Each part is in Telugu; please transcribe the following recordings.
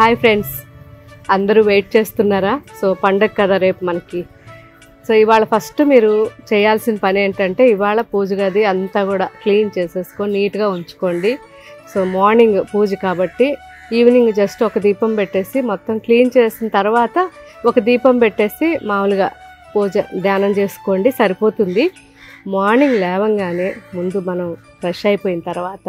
హాయ్ ఫ్రెండ్స్ అందరూ వెయిట్ చేస్తున్నారా సో పండగ కదా రేపు మనకి సో ఇవాళ ఫస్ట్ మీరు చేయాల్సిన పని ఏంటంటే ఇవాళ పూజ గది అంతా కూడా క్లీన్ చేసేసుకొని నీట్గా ఉంచుకోండి సో మార్నింగ్ పూజ కాబట్టి ఈవినింగ్ జస్ట్ ఒక దీపం పెట్టేసి మొత్తం క్లీన్ చేసిన తర్వాత ఒక దీపం పెట్టేసి మామూలుగా పూజ ధ్యానం చేసుకోండి సరిపోతుంది మార్నింగ్ లేవంగానే ముందు మనం ఫ్రెష్ అయిపోయిన తర్వాత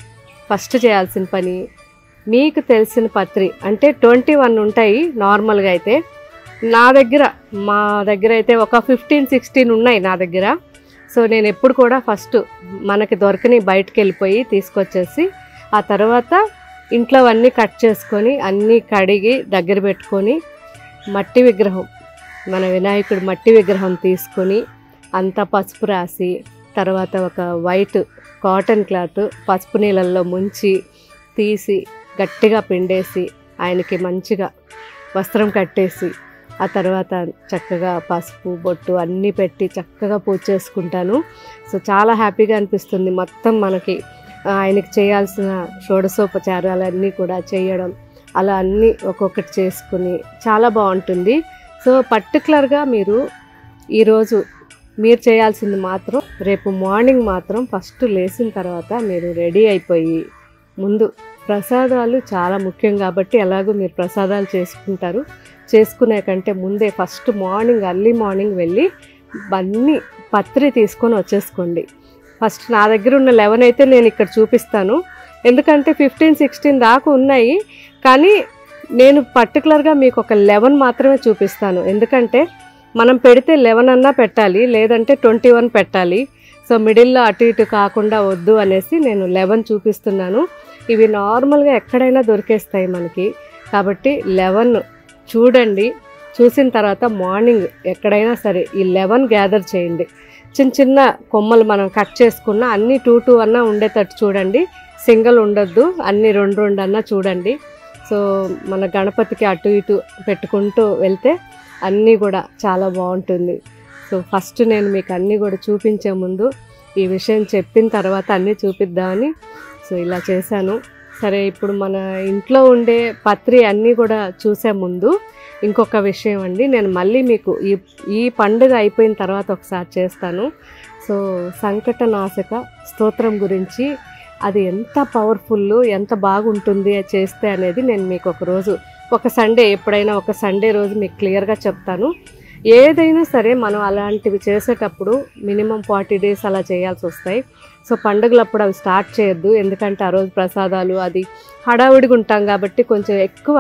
ఫస్ట్ చేయాల్సిన పని మీకు తెలిసిన పత్రి అంటే ట్వంటీ వన్ ఉంటాయి నార్మల్గా అయితే నా దగ్గర మా దగ్గర అయితే ఒక ఫిఫ్టీన్ సిక్స్టీన్ ఉన్నాయి నా దగ్గర సో నేను ఎప్పుడు కూడా ఫస్ట్ మనకి దొరకని బయటకు వెళ్ళిపోయి తీసుకొచ్చేసి ఆ తర్వాత ఇంట్లో అన్నీ కట్ చేసుకొని అన్నీ కడిగి దగ్గర పెట్టుకొని మట్టి విగ్రహం మన వినాయకుడు మట్టి విగ్రహం తీసుకొని అంతా పసుపు రాసి తర్వాత ఒక వైట్ కాటన్ క్లాత్ పసుపు నీళ్ళల్లో ముంచి తీసి గట్టిగా పిండేసి ఆయనకి మంచిగా వస్త్రం కట్టేసి ఆ తర్వాత చక్కగా పసుపు బొట్టు అన్నీ పెట్టి చక్కగా పూజ చేసుకుంటాను సో చాలా హ్యాపీగా అనిపిస్తుంది మొత్తం మనకి ఆ, ఆయనకి చేయాల్సిన షోడసోపచారాలన్నీ కూడా చేయడం అలా అన్నీ ఒక్కొక్కటి చేసుకుని చాలా బాగుంటుంది సో పర్టికులర్గా మీరు ఈరోజు మీరు చేయాల్సింది మాత్రం రేపు మార్నింగ్ మాత్రం ఫస్ట్ లేచిన తర్వాత మీరు రెడీ అయిపోయి ముందు ప్రసాదాలు చాలా ముఖ్యం కాబట్టి ఎలాగో మీరు ప్రసాదాలు చేసుకుంటారు చేసుకునే కంటే ముందే ఫస్ట్ మార్నింగ్ అర్లీ మార్నింగ్ వెళ్ళి అన్నీ పత్రి తీసుకొని వచ్చేసుకోండి ఫస్ట్ నా దగ్గర ఉన్న లెవెన్ అయితే నేను ఇక్కడ చూపిస్తాను ఎందుకంటే ఫిఫ్టీన్ సిక్స్టీన్ దాకా ఉన్నాయి కానీ నేను పర్టికులర్గా మీకు ఒక లెవెన్ మాత్రమే చూపిస్తాను ఎందుకంటే మనం పెడితే లెవెన్ అన్నా పెట్టాలి లేదంటే ట్వంటీ వన్ పెట్టాలి సో మిడిల్లో అటు ఇటు కాకుండా వద్దు అనేసి నేను లెవెన్ చూపిస్తున్నాను ఇవి నార్మల్గా ఎక్కడైనా దొరికేస్తాయి మనకి కాబట్టి లెవెన్ చూడండి చూసిన తర్వాత మార్నింగ్ ఎక్కడైనా సరే ఈ లెవెన్ గ్యాదర్ చేయండి చిన్న చిన్న కొమ్మలు మనం కట్ చేసుకున్న అన్ని టూ టూ అన్నా ఉండేటట్టు చూడండి సింగిల్ ఉండొద్దు అన్ని రెండు రెండు అన్నా చూడండి సో మన గణపతికి అటు ఇటు పెట్టుకుంటూ వెళ్తే అన్నీ కూడా చాలా బాగుంటుంది సో ఫస్ట్ నేను మీకు అన్నీ కూడా చూపించే ముందు ఈ విషయం చెప్పిన తర్వాత అన్నీ చూపిద్దామని సో ఇలా చేశాను సరే ఇప్పుడు మన ఇంట్లో ఉండే పత్రి అన్నీ కూడా చూసే ముందు ఇంకొక విషయం అండి నేను మళ్ళీ మీకు ఈ ఈ పండుగ అయిపోయిన తర్వాత ఒకసారి చేస్తాను సో సంకటనాశక స్తోత్రం గురించి అది ఎంత పవర్ఫుల్ ఎంత బాగుంటుంది అది చేస్తే అనేది నేను మీకు ఒక రోజు ఒక సండే ఎప్పుడైనా ఒక సండే రోజు మీకు క్లియర్గా చెప్తాను ఏదైనా సరే మనం అలాంటివి చేసేటప్పుడు మినిమం ఫార్టీ డేస్ అలా చేయాల్సి వస్తాయి సో పండుగలప్పుడు అవి స్టార్ట్ చేయొద్దు ఎందుకంటే ఆ రోజు ప్రసాదాలు అది హడావుడిగా ఉంటాం కాబట్టి కొంచెం ఎక్కువ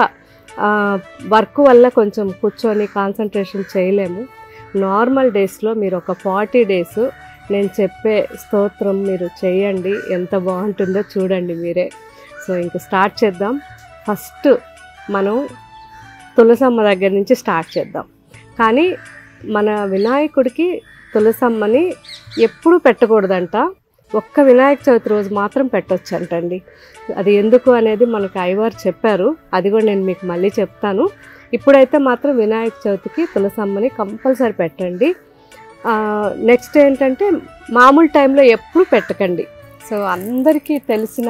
వర్క్ వల్ల కొంచెం కూర్చొని కాన్సన్ట్రేషన్ చేయలేము నార్మల్ డేస్లో మీరు ఒక ఫార్టీ డేస్ నేను చెప్పే స్తోత్రం మీరు చేయండి ఎంత బాగుంటుందో చూడండి మీరే సో ఇంక స్టార్ట్ చేద్దాం ఫస్ట్ మనం తులసమ్మ దగ్గర నుంచి స్టార్ట్ చేద్దాం కానీ మన వినాయకుడికి తులసమ్మని ఎప్పుడు పెట్టకూడదంట ఒక్క వినాయక చవితి రోజు మాత్రం పెట్టొచ్చంటండి అది ఎందుకు అనేది మనకు ఐవారు చెప్పారు అది కూడా నేను మీకు మళ్ళీ చెప్తాను ఇప్పుడైతే మాత్రం వినాయక చవితికి తులసమ్మని కంపల్సరీ పెట్టండి నెక్స్ట్ ఏంటంటే మామూలు టైంలో ఎప్పుడు పెట్టకండి సో అందరికీ తెలిసిన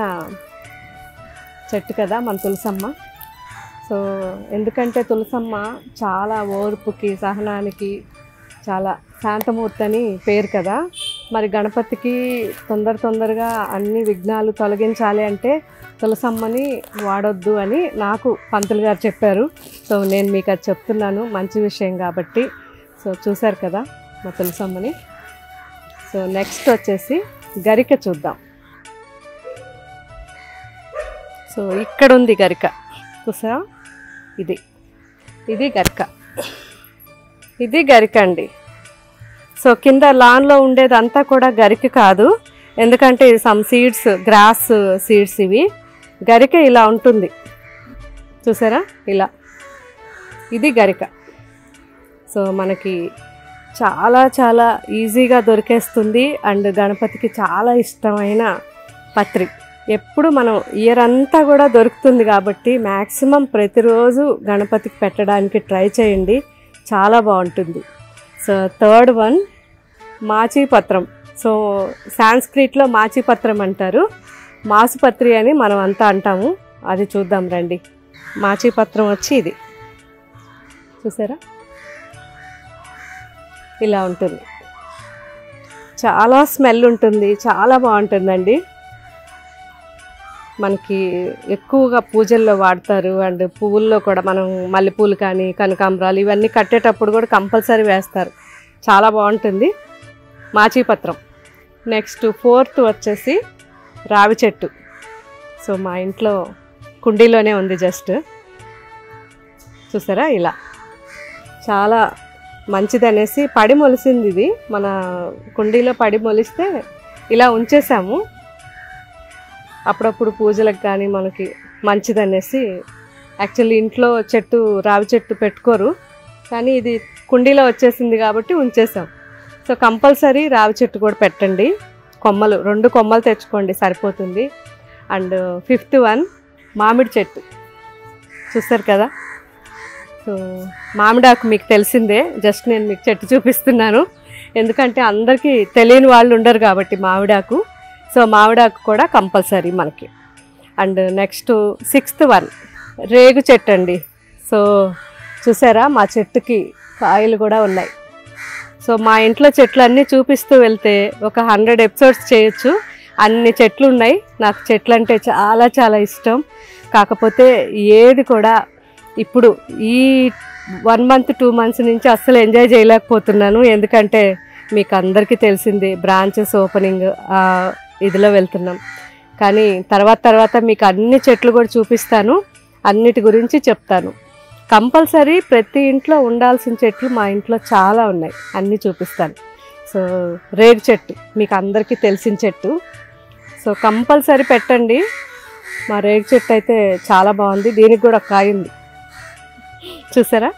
చెట్టు కదా మన తులసమ్మ సో ఎందుకంటే తులసమ్మ చాలా ఓర్పుకి సహనానికి చాలా శాంతమూర్తి అని పేరు కదా మరి గణపతికి తొందర తొందరగా అన్ని విఘ్నాలు తొలగించాలి అంటే తులసమ్మని వాడొద్దు అని నాకు పంతులు గారు చెప్పారు సో నేను మీకు అది చెప్తున్నాను మంచి విషయం కాబట్టి సో చూశారు కదా మా తులసమ్మని సో నెక్స్ట్ వచ్చేసి గరిక చూద్దాం సో ఇక్కడ ఉంది గరిక చూసా ఇది ఇది గరిక ఇది గరిక అండి సో కింద లాన్లో ఉండేదంతా కూడా గరిక కాదు ఎందుకంటే ఇది సమ్ సీడ్స్ గ్రాస్ సీడ్స్ ఇవి గరిక ఇలా ఉంటుంది చూసారా ఇలా ఇది గరిక సో మనకి చాలా చాలా ఈజీగా దొరికేస్తుంది అండ్ గణపతికి చాలా ఇష్టమైన పత్రి ఎప్పుడు మనం ఇయర్ అంతా కూడా దొరుకుతుంది కాబట్టి మ్యాక్సిమం ప్రతిరోజు గణపతికి పెట్టడానికి ట్రై చేయండి చాలా బాగుంటుంది సో థర్డ్ వన్ మాచీపత్రం సో సాంస్క్రిట్లో మాచీపత్రం అంటారు మాసుపత్రి అని మనం అంతా అంటాము అది చూద్దాం రండి మాచిపత్రం వచ్చి ఇది చూసారా ఇలా ఉంటుంది చాలా స్మెల్ ఉంటుంది చాలా బాగుంటుందండి మనకి ఎక్కువగా పూజల్లో వాడతారు అండ్ పువ్వుల్లో కూడా మనం మల్లెపూలు కానీ కనకాంబరాలు ఇవన్నీ కట్టేటప్పుడు కూడా కంపల్సరీ వేస్తారు చాలా బాగుంటుంది మాచిపత్రం నెక్స్ట్ ఫోర్త్ వచ్చేసి రావి చెట్టు సో మా ఇంట్లో కుండీలోనే ఉంది జస్ట్ చూసారా ఇలా చాలా మంచిది అనేసి పడి మొలిసింది ఇది మన కుండీలో పడి మొలిస్తే ఇలా ఉంచేసాము అప్పుడప్పుడు పూజలకు కానీ మనకి మంచిదనేసి యాక్చువల్లీ ఇంట్లో చెట్టు రావి చెట్టు పెట్టుకోరు కానీ ఇది కుండీలో వచ్చేసింది కాబట్టి ఉంచేసాం సో కంపల్సరీ రావి చెట్టు కూడా పెట్టండి కొమ్మలు రెండు కొమ్మలు తెచ్చుకోండి సరిపోతుంది అండ్ ఫిఫ్త్ వన్ మామిడి చెట్టు చూస్తారు కదా సో మామిడాకు మీకు తెలిసిందే జస్ట్ నేను మీకు చెట్టు చూపిస్తున్నాను ఎందుకంటే అందరికీ తెలియని వాళ్ళు ఉండరు కాబట్టి మామిడాకు సో మామిడాకు కూడా కంపల్సరీ మనకి అండ్ నెక్స్ట్ సిక్స్త్ వన్ రేగు చెట్టు అండి సో చూసారా మా చెట్టుకి కాయలు కూడా ఉన్నాయి సో మా ఇంట్లో చెట్లు అన్నీ చూపిస్తూ వెళ్తే ఒక హండ్రెడ్ ఎపిసోడ్స్ చేయొచ్చు అన్ని చెట్లు ఉన్నాయి నాకు చెట్లు అంటే చాలా చాలా ఇష్టం కాకపోతే ఏది కూడా ఇప్పుడు ఈ వన్ మంత్ టూ మంత్స్ నుంచి అస్సలు ఎంజాయ్ చేయలేకపోతున్నాను ఎందుకంటే మీకు అందరికీ తెలిసింది బ్రాంచెస్ ఓపెనింగ్ ఇదిలో వెళ్తున్నాం కానీ తర్వాత తర్వాత మీకు అన్ని చెట్లు కూడా చూపిస్తాను అన్నిటి గురించి చెప్తాను కంపల్సరీ ప్రతి ఇంట్లో ఉండాల్సిన చెట్లు మా ఇంట్లో చాలా ఉన్నాయి అన్నీ చూపిస్తాను సో రేగు చెట్టు మీకు అందరికీ తెలిసిన చెట్టు సో కంపల్సరీ పెట్టండి మా రేగు చెట్టు అయితే చాలా బాగుంది దీనికి కూడా ఒక కాయ ఉంది చూసారా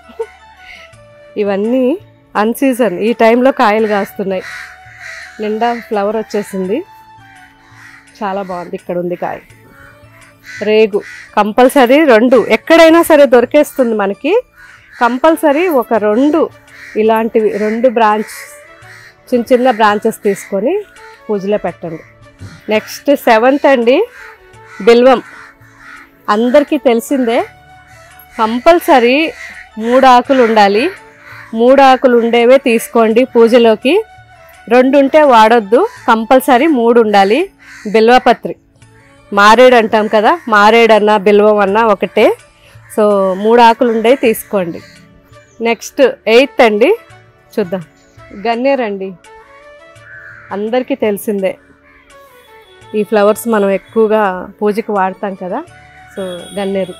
ఇవన్నీ అన్సీజన్ ఈ టైంలో కాయలు కాస్తున్నాయి నిండా ఫ్లవర్ వచ్చేసింది చాలా బాగుంది ఇక్కడ ఉంది కాయ రేగు కంపల్సరీ రెండు ఎక్కడైనా సరే దొరికేస్తుంది మనకి కంపల్సరీ ఒక రెండు ఇలాంటివి రెండు బ్రాంచ్ చిన్న చిన్న బ్రాంచెస్ తీసుకొని పూజలో పెట్టండి నెక్స్ట్ సెవెంత్ అండి బిల్వం అందరికీ తెలిసిందే కంపల్సరీ మూడు ఆకులు ఉండాలి మూడు ఆకులు ఉండేవే తీసుకోండి పూజలోకి రెండు ఉంటే వాడొద్దు కంపల్సరీ మూడు ఉండాలి బిల్వపత్రి మారేడు అంటాం కదా మారేడు అన్న బిల్వం అన్న ఒకటే సో మూడు ఆకులు ఉండేవి తీసుకోండి నెక్స్ట్ ఎయిత్ అండి చూద్దాం గన్నేరు అండి అందరికీ తెలిసిందే ఈ ఫ్లవర్స్ మనం ఎక్కువగా పూజకి వాడతాం కదా సో గన్నేరు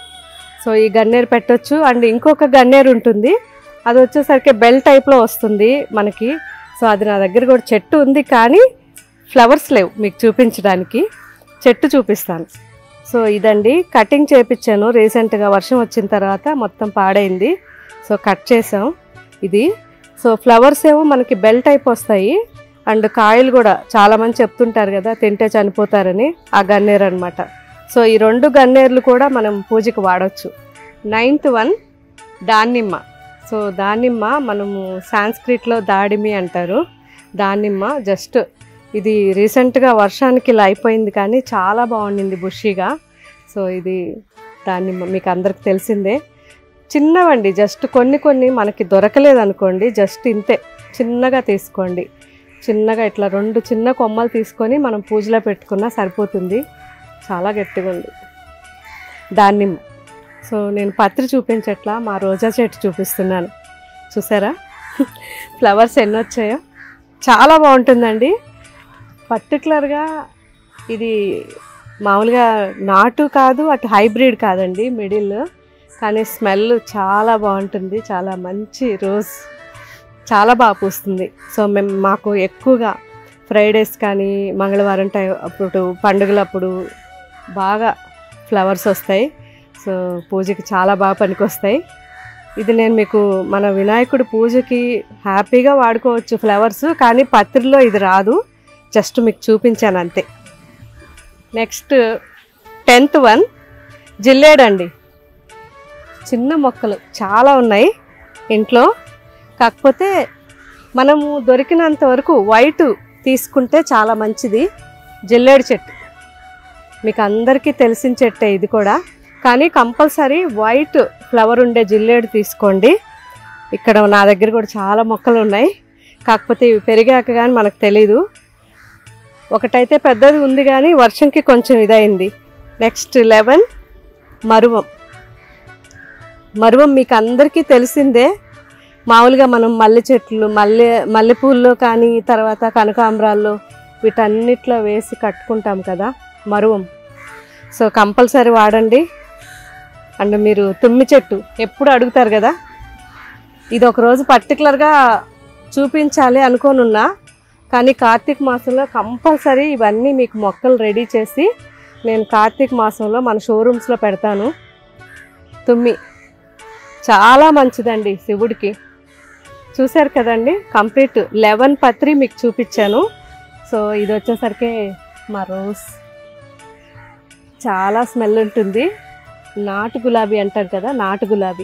సో ఈ గన్నేరు పెట్టొచ్చు అండ్ ఇంకొక గన్నేరు ఉంటుంది అది వచ్చేసరికి బెల్ టైప్లో వస్తుంది మనకి సో అది నా దగ్గర కూడా చెట్టు ఉంది కానీ ఫ్లవర్స్ లేవు మీకు చూపించడానికి చెట్టు చూపిస్తాను సో ఇదండి కటింగ్ చేపించాను రీసెంట్గా వర్షం వచ్చిన తర్వాత మొత్తం పాడైంది సో కట్ చేసాం ఇది సో ఫ్లవర్స్ ఏమో మనకి బెల్ టైప్ వస్తాయి అండ్ కాయలు కూడా చాలామంది చెప్తుంటారు కదా తింటే చనిపోతారని ఆ గన్నేరు అనమాట సో ఈ రెండు గన్నేర్లు కూడా మనం పూజకి వాడవచ్చు నైన్త్ వన్ దానిమ్మ సో దానిమ్మ మనము సాంస్క్రిట్లో దాడిమి అంటారు దానిమ్మ జస్ట్ ఇది రీసెంట్గా వర్షానికి ఇలా అయిపోయింది కానీ చాలా బాగుండింది బుషీగా సో ఇది దానిమ్మ మీకు అందరికి తెలిసిందే చిన్నవండి జస్ట్ కొన్ని కొన్ని మనకి దొరకలేదు అనుకోండి జస్ట్ ఇంతే చిన్నగా తీసుకోండి చిన్నగా ఇట్లా రెండు చిన్న కొమ్మలు తీసుకొని మనం పూజలో పెట్టుకున్నా సరిపోతుంది చాలా గట్టిగా ఉంది దానిమ్మ సో నేను పత్రి చూపించట్లా మా రోజా చెట్టు చూపిస్తున్నాను చూసారా ఫ్లవర్స్ ఎన్ని వచ్చాయో చాలా బాగుంటుందండి పర్టికులర్గా ఇది మామూలుగా నాటు కాదు అటు హైబ్రిడ్ కాదండి మిడిల్ కానీ స్మెల్ చాలా బాగుంటుంది చాలా మంచి రోజ్ చాలా బాగా పూస్తుంది సో మేము మాకు ఎక్కువగా ఫ్రైడేస్ కానీ మంగళవారం టైం అప్పుడు పండుగలప్పుడు బాగా ఫ్లవర్స్ వస్తాయి సో పూజకి చాలా బాగా పనికొస్తాయి ఇది నేను మీకు మన వినాయకుడి పూజకి హ్యాపీగా వాడుకోవచ్చు ఫ్లవర్స్ కానీ పత్రిలో ఇది రాదు జస్ట్ మీకు చూపించాను అంతే నెక్స్ట్ టెన్త్ వన్ జిల్లేడండి చిన్న మొక్కలు చాలా ఉన్నాయి ఇంట్లో కాకపోతే మనము దొరికినంత వరకు వైట్ తీసుకుంటే చాలా మంచిది జిల్లేడు చెట్టు మీకు అందరికీ తెలిసిన చెట్టే ఇది కూడా కానీ కంపల్సరీ వైట్ ఫ్లవర్ ఉండే జిల్లేడు తీసుకోండి ఇక్కడ నా దగ్గర కూడా చాలా మొక్కలు ఉన్నాయి కాకపోతే ఇవి పెరిగాక కానీ మనకు తెలీదు ఒకటైతే పెద్దది ఉంది కానీ వర్షంకి కొంచెం ఇదైంది నెక్స్ట్ లెవెన్ మరువం మరువం మీకు అందరికీ తెలిసిందే మామూలుగా మనం మల్లె చెట్లు మల్లె మల్లెపూల్లో కానీ తర్వాత కనకాంబరాల్లో వీటన్నిట్లో వేసి కట్టుకుంటాం కదా మరువం సో కంపల్సరీ వాడండి అండ్ మీరు తుమ్మి చెట్టు ఎప్పుడు అడుగుతారు కదా ఇది ఒక రోజు పర్టికులర్గా చూపించాలి అనుకోనున్నా కానీ కార్తీక మాసంలో కంపల్సరీ ఇవన్నీ మీకు మొక్కలు రెడీ చేసి నేను కార్తీక మాసంలో మన షోరూమ్స్లో పెడతాను తుమ్మి చాలా మంచిదండి శివుడికి చూశారు కదండి కంప్లీట్ లెవెన్ పత్రి మీకు చూపించాను సో ఇది వచ్చేసరికి మా రోజ్ చాలా స్మెల్ ఉంటుంది నాటు గులాబీ అంటారు కదా నాటు గులాబీ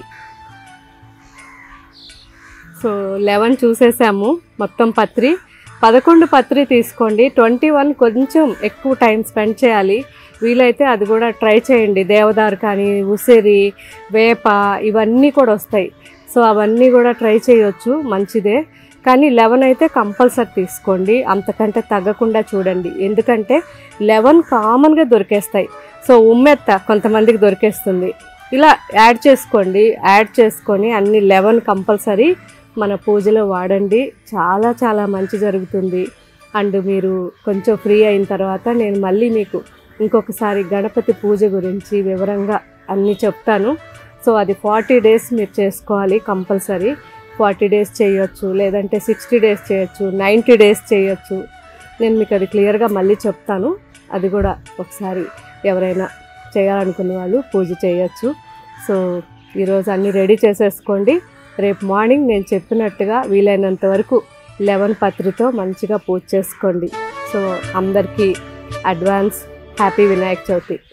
సో లెవెన్ చూసేసాము మొత్తం పత్రి పదకొండు పత్రి తీసుకోండి ట్వంటీ వన్ కొంచెం ఎక్కువ టైం స్పెండ్ చేయాలి వీలైతే అది కూడా ట్రై చేయండి దేవదారు కానీ ఉసిరి వేప ఇవన్నీ కూడా వస్తాయి సో అవన్నీ కూడా ట్రై చేయొచ్చు మంచిదే కానీ లెవెన్ అయితే కంపల్సరీ తీసుకోండి అంతకంటే తగ్గకుండా చూడండి ఎందుకంటే లెవెన్ కామన్గా దొరికేస్తాయి సో ఉమ్మెత్త కొంతమందికి దొరికేస్తుంది ఇలా యాడ్ చేసుకోండి యాడ్ చేసుకొని అన్ని లెవెన్ కంపల్సరీ మన పూజలో వాడండి చాలా చాలా మంచి జరుగుతుంది అండ్ మీరు కొంచెం ఫ్రీ అయిన తర్వాత నేను మళ్ళీ మీకు ఇంకొకసారి గణపతి పూజ గురించి వివరంగా అన్నీ చెప్తాను సో అది ఫార్టీ డేస్ మీరు చేసుకోవాలి కంపల్సరీ ఫార్టీ డేస్ చేయొచ్చు లేదంటే సిక్స్టీ డేస్ చేయొచ్చు నైంటీ డేస్ చేయొచ్చు నేను మీకు అది క్లియర్గా మళ్ళీ చెప్తాను అది కూడా ఒకసారి ఎవరైనా చేయాలనుకున్న వాళ్ళు పూజ చేయొచ్చు సో ఈరోజు అన్నీ రెడీ చేసేసుకోండి రేపు మార్నింగ్ నేను చెప్పినట్టుగా వీలైనంత వరకు లెవెన్ పత్రితో మంచిగా పూజ చేసుకోండి సో అందరికీ అడ్వాన్స్ హ్యాపీ వినాయక చవితి